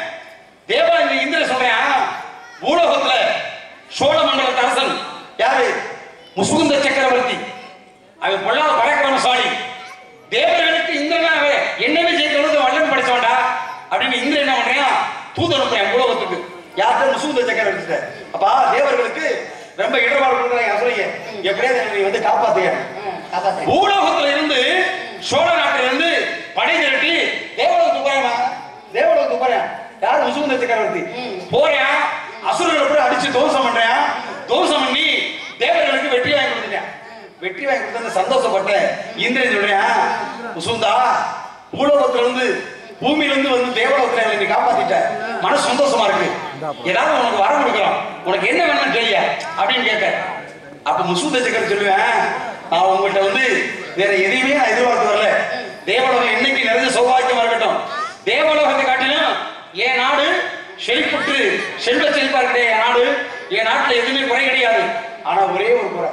தேவா இந்த இந்திர சொல்றேன் பூலோகத்துல சோழ மண்டலத்து அரசன் யாரு முசுகுந்த சக்கரவர்த்தி அவன் பொல்லாத பராக்கிரமசாலி தேவர்களுக்கு இந்திரனா அவன் என்னவே ஜெயிக்கிறது வல்லன் படிச்சவன்டா அப்படின்னு இந்திரன் என்ன பண்றான் தூது அனுப்புறேன் பூலோகத்துக்கு யார்கிட்ட முசுகுந்த சக்கரவர்த்தி அப்பா தேவர்களுக்கு ரொம்ப இடர்பாடு கொடுக்குறாங்க அசுரைய எப்படியாவது என்னை நீ வந்து காப்பாத்தியா காப்பாத்து பூலோகத்துல இருந்து சோழ நாட்டில இருந்து படை திரட்டி தேவலோகத்துக்கு போறேன் தேவலோகத்துக்கு போறேன் யார் முசுகுந்த சக்கரவர்த்தி போறேன் அசுரர்களை கூட அடிச்சு தோசம் பண்றேன் தோசம் பண்ணி தேவர்களுக்கு வெற்றி வாங்கி கொடுத்துட்டேன் வெற்றி வாங்கி கொடுத்து சந்தோஷப்பட்டேன் இந்திரன் சொல்றேன் முசுகுந்தா பூலோகத்துல இருந்து பூமியில இருந்து வந்து தேவலோகத்துல என்னை நீ காப்பாத்திட்ட மனசு சந்தோஷமா இருக்கு ஏதாவது உனக்கு வரம் கொடுக்கலாம் உனக்கு என்ன வேணும்னு கேளியா அப்படின்னு கேட்க அப்ப முசுகுந்த சக்கரவர்த்தி சொல்லுவேன் நான் உங்கள்கிட்ட வந்து வேற எதையுமே நான் எதிர்பார்த்து வரல தேவலோகம் என்னைக்கு நிறைய சௌபாக்கியமா இருக்கட்டும் தேவலோகத்தை காட்டிலும் என் நாடு செழிப்புற்று செல்வ செழிப்பா இருக்கிற என் நாடு என் நாட்டுல எதுவுமே குறை கிடையாது ஆனா ஒரே ஒரு குறை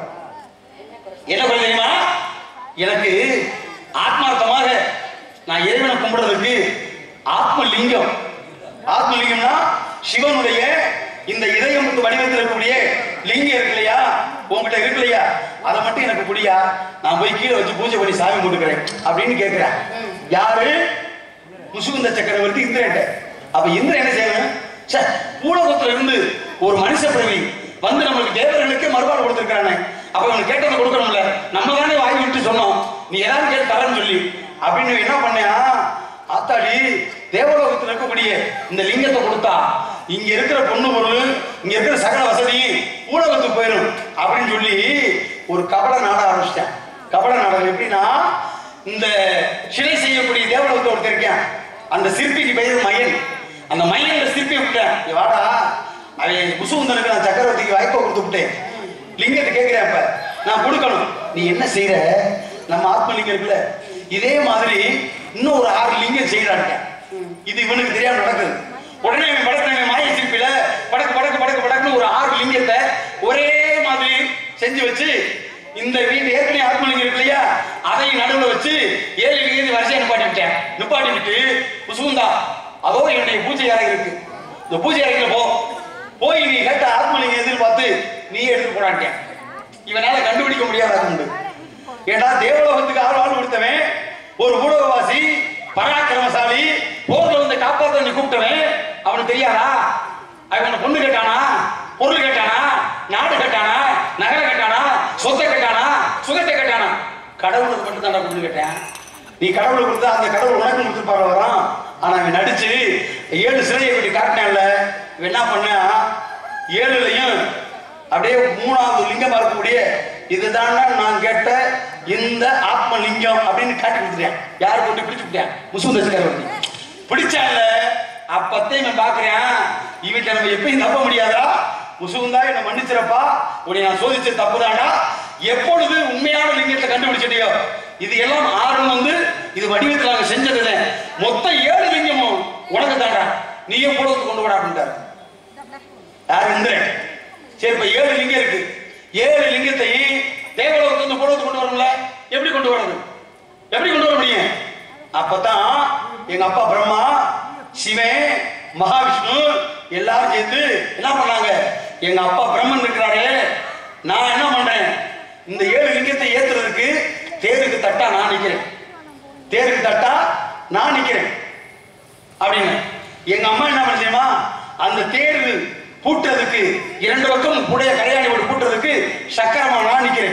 என்ன குறை தெரியுமா எனக்கு ஆத்மார்த்தமாக நான் இறைவனை கும்பிடுறதுக்கு ஆத்மலிங்கம் ஆத்மலிங்கம்னா சிவனுடைய இந்த இதயம் வந்து வடிவத்தில் இருக்கக்கூடிய லிங்கம் இருக்கு இல்லையா உங்ககிட்ட இருக்கு இல்லையா அதை மட்டும் எனக்கு புடியா நான் போய் கீழே வச்சு பூஜை பண்ணி சாமி கும்பிட்டுக்கிறேன் அப்படின்னு கேட்கிறேன் யாரு முசுகுந்த சக்கரவர்த்தி இந்திரன்ட்ட அப்ப இந்திரன் என்ன செய்யணும் சே பூலோகத்துல இருந்து ஒரு மனுஷ பிறவி வந்து நம்மளுக்கு தேவர்களுக்கு மறுபாடு கொடுத்திருக்கானே அப்ப இவனுக்கு கேட்டதை கொடுக்கணும்ல நம்ம தானே வாங்கி விட்டு சொன்னோம் நீ எல்லாரும் கேட்டு தரேன்னு சொல்லி அப்படின்னு என்ன பண்ணியா ஆத்தாடி தேவலோகத்தில் இருக்கக்கூடிய இந்த லிங்கத்தை கொடுத்தா இங்க இருக்கிற பொண்ணு பொருள் இங்க இருக்கிற சகல வசதி பூலோகத்துக்கு போயிடும் அப்படின்னு சொல்லி ஒரு கபட நாட ஆரம்பிச்சிட்டேன் கபட நாடகம் எப்படின்னா இந்த சிலை செய்யக்கூடிய தேவலோகத்தை ஒருத்தர் இருக்கேன் அந்த சிற்பிக்கு பெயர் மயன் அந்த மயன் சிற்பி விட்டேன் இங்க வாடா அவன் முசுகுந்தனுக்கு நான் சக்கரவர்த்திக்கு வாய்ப்பை கொடுத்து விட்டேன் லிங்கத்தை கேட்கிறேன் அப்ப நான் கொடுக்கணும் நீ என்ன செய்யற நம்ம ஆத்மலிங்கம் இருக்குல்ல இதே மாதிரி இன்னும் ஒரு ஆறு லிங்கம் செய்யறாங்க இது இவனுக்கு தெரியாம நடக்குது உடனே இவன் படத்துல மாய சிற்பில படக்கு படக்கு படக்கு படக்குன்னு ஒரு ஆறு லிங்கத்தை ஒரே மாதிரி செஞ்சு வச்சு இந்த வீட்டு ஏற்கனவே ஆத்மலிங்கம் இருக்கு இல்லையா அதை நடுவுல வச்சு ஏழு லிங்கத்தை வரிசையா நிப்பாட்டி விட்டேன் நிப்பாட்டி விட்டு குசுகுந்தா அதோ என்னுடைய பூஜை அறை இருக்கு இந்த பூஜை அறையில போ போய் நீ கேட்ட ஆத்மலிங்கம் எதிர்பார்த்து நீ எடுத்து போடாட்டேன் இவனால கண்டுபிடிக்க முடியாத உண்டு ஏன்னா தேவலோகத்துக்கு ஆள் ஆள் கொடுத்தவன் ஒரு ஊடகவாசி பராக்கிரமசாலி போர்ல வந்து காப்பாத்த நீ கூப்பிட்டவன் அவனுக்கு தெரியாதா அவன் பொண்ணு கேட்டானா பொருள் கேட்டானா நாடு கேட்டானா நகரம் கேட்டானா சொத்தை கேட்டானா சுகத்தை கேட்டானா கடவுளுக்கு மட்டும் தான் பொண்ணு கேட்டேன் நீ கடவுளுக்கு கொடுத்தா அந்த கடவுள் உனக்கு கொடுத்துருப்பாரு வரான் ஆனா அவன் நடிச்சு ஏழு சிலையை விட்டு காட்டினான்ல இவன் என்ன பண்ணா ஏழுலையும் அப்படியே மூணாவது லிங்கமா இருக்கக்கூடிய இதுதான் நான் கேட்ட இந்த ஆத்ம லிங்கம் அப்படின்னு காட்டி கொடுத்துட்டேன் யார் கொண்டு பிடிச்சு விட்டேன் முசுந்த சக்கரவர்த்தி பிடிச்சால அப்பத்தே இவன் பாக்குறேன் இவன்கிட்ட நம்ம எப்பயும் நம்ப முடியாதா முசுகுந்தா என்ன மன்னிச்சிரப்பா உன்னை நான் சோதிச்ச தப்புதாடா எப்பொழுது உண்மையான லிங்கத்தை கண்டுபிடிச்சிட்டியோ இது எல்லாம் ஆறும் வந்து இது வடிவத்தில் நாங்க செஞ்சது மொத்தம் ஏழு லிங்கமும் உனக்கு தாண்டா நீயே போடுறது கொண்டு வாடா அப்படின்ட்டாரு யார் இந்திரன் சரி இப்ப ஏழு லிங்கம் இருக்கு ஏழு லிங்கத்தையும் தேவலோகத்துல இருந்து புலவத்து கொண்டு வரணும்ல எப்படி கொண்டு வரது எப்படி கொண்டு வர முடியும் அப்பதான் எங்க அப்பா பிரம்மா சிவன் மகாவிஷ்ணு எல்லாரும் சேர்ந்து என்ன பண்ணாங்க எங்க அப்பா பிரம்மன் இருக்கிறாரே நான் என்ன பண்றேன் இந்த ஏழு லிங்கத்தை ஏத்துறதுக்கு தேருக்கு தட்டா நான் நிக்கிறேன் தேருக்கு தட்டா நான் நிக்கிறேன் அப்படின்னு எங்க அம்மா என்ன பண்ண தெரியுமா அந்த தேர் பூட்டுறதுக்கு இரண்டு பக்கம் புடைய கரையாணி போட்டு பூட்டுறதுக்கு சக்கரமா நான் நிக்கிறேன்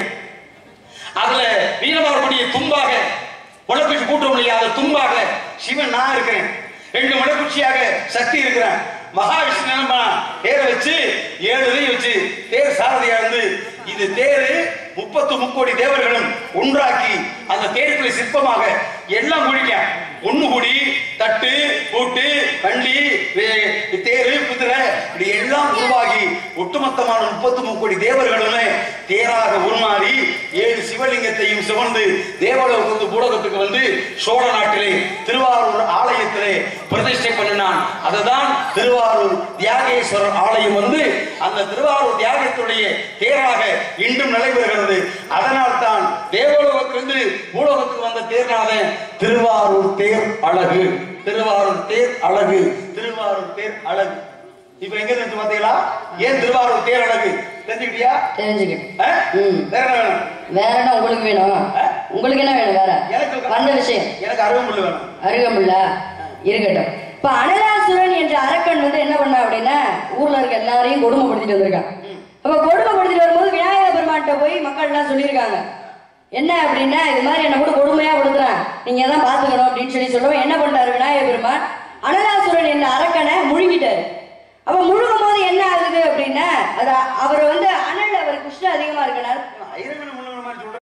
அதுல வீரமாரக்கூடிய தும்பாக முளைக்குச்சி கூட்டம் இல்லையா அது தும்பாக சிவன் நான் இருக்கிறேன் ரெண்டு முளைக்குச்சியாக சக்தி இருக்கிறேன் மகாவிஷ்ணு என்ன பண்ணான்? தேரை வச்சு ஏழு இதையும் வச்சு தேர் சாரதியா இருந்து இது தேரு முப்பத்து முக்கோடி தேவர்களும் ஒன்றாக்கி அந்த தேருக்குள்ள சிற்பமாக எல்லாம் குடிக்க ஒண்ணு கூடி தட்டு பூட்டு வண்டி வே- தேரு குதிரை இப்படி எல்லாம் உருவாகி ஒட்டுமொத்தமான முப்பத்து முக்கோடி தேவர்களுமே தேராக உருமாறி ஏழு சிவலிங்கத்தையும் சுமந்து தேவலோகத்து பூலகத்துக்கு வந்து சோழ நாட்டிலே திருவாரூர் ஆலயத்திலே பிரதிஷ்டை பண்ணினான் அதுதான் திருவாரூர் தியாகேஸ்வரர் ஆலயம் வந்து அந்த திருவாரூர் தியாகத்துடைய தேராக இன்றும் நடைபெறுகிறது அதனால் தான் தேவலோகத்திலிருந்து பூலோகத்துக்கு வந்த தேர்நாதன் திருவாரூர் தேர் அழகு திருவாரூர் தேர் அழகு திருவாரூர் தேர் அழகு இப்ப எங்க இருந்து பாத்தீங்களா ஏன் திருவாரூர் தேர் அழகு தெரிஞ்சுக்கிட்டியா தெரிஞ்சுக்கிட்டு ஆ? ம். வேற என்ன வேணும் வேற என்ன உங்களுக்கு வேணும் ஆ? உங்களுக்கு என்ன வேணும் வேற எனக்கு வந்த விஷயம் எனக்கு அருவமுள்ள வேணும் அருகமுல்ல இருக்கட்டும் இப்ப அனலாசுரன் என்ற அரக்கன் வந்து என்ன பண்ணா அப்படின்னா ஊர்ல இருக்க எல்லாரையும் கொடுமைப்படுத்திட்டு வந்திருக்கான் அப்ப கொடுமைப்படுத்திட்டு வரும்போது விநாயகர் பெருமான்கிட்ட போய் மக்கள் எல்லாம் சொல்லியிருக்காங்க என்ன அப்படின்னா இது மாதிரி என்ன கூட கொடுமையா கொடுக்குறேன் நீங்க தான் பாத்துக்கணும் அப்படின்னு சொல்லி சொல்லவும் என்ன பண்ணாரு விநாயகர் பெருமான் அனலாசுரன் என்ற அரக்கனை முழுங்கிட்டாரு அப்ப முழுகும் போது என்ன ஆகுது அப்படின்னா அது அவர் வந்து அனல் அவர் குஷ்டம் அதிகமா இருக்கனால ஐரவன் முள்ளவன் மாதிரி சொல்ற